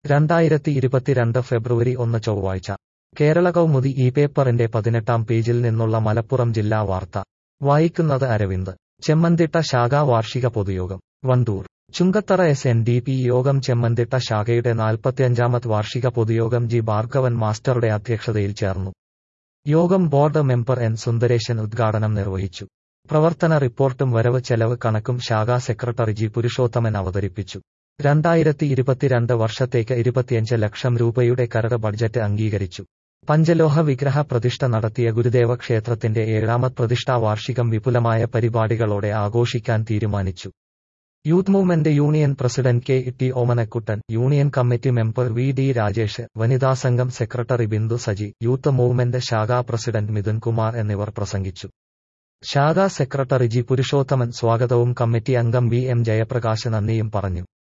രണ്ടായിരത്തി ഇരുപത്തിരണ്ട് ഫെബ്രുവരി ഒന്ന് ചൊവ്വാഴ്ച കേരള കൗമുദി ഈ പേപ്പറിന്റെ പതിനെട്ടാം പേജിൽ നിന്നുള്ള മലപ്പുറം ജില്ലാ വാർത്ത വായിക്കുന്നത് അരവിന്ദ് ചെമ്മന്തിട്ട ശാഖാ വാർഷിക പൊതുയോഗം Vandoor Chungathara S N D P Yogam Chemmanthitta ശാഖയുടെ നാൽപ്പത്തിയഞ്ചാമത് വാർഷിക പൊതുയോഗം ജി ഭാർഗവൻ മാസ്റ്ററുടെ അധ്യക്ഷതയിൽ ചേർന്നു യോഗം ബോർഡ് മെമ്പർ എൻ സുന്ദരേശൻ ഉദ്ഘാടനം നിർവഹിച്ചു പ്രവർത്തന റിപ്പോർട്ടും വരവ് ചെലവ് കണക്കും ശാഖാ സെക്രട്ടറി ജി പുരുഷോത്തമൻ അവതരിപ്പിച്ചു രണ്ടായിരത്തി ഇരുപത്തിരണ്ട് വർഷത്തേക്ക് ഇരുപത്തിയഞ്ച് ലക്ഷം രൂപയുടെ കരട് ബഡ്ജറ്റ് അംഗീകരിച്ചു പഞ്ചലോഹ വിഗ്രഹ പ്രതിഷ്ഠ നടത്തിയ ഗുരുദേവ ക്ഷേത്രത്തിന്റെ ഏഴാമത് പ്രതിഷ്ഠാ വാർഷികം വിപുലമായ പരിപാടികളോടെ ആഘോഷിക്കാൻ തീരുമാനിച്ചു youth movement union president K T Omanakuttan union committee member V D Rajesh വനിതാ സംഘം secretary Bindu Saji youth movement ശാഖാ പ്രസിഡന്റ് മിഥുൻ കുമാർ എന്നിവർ പ്രസംഗിച്ചു ശാഖാ സെക്രട്ടറി ജി പുരുഷോത്തമൻ സ്വാഗതവും കമ്മിറ്റി അംഗം വി എം ജയപ്രകാശ് നന്ദിയും പറഞ്ഞു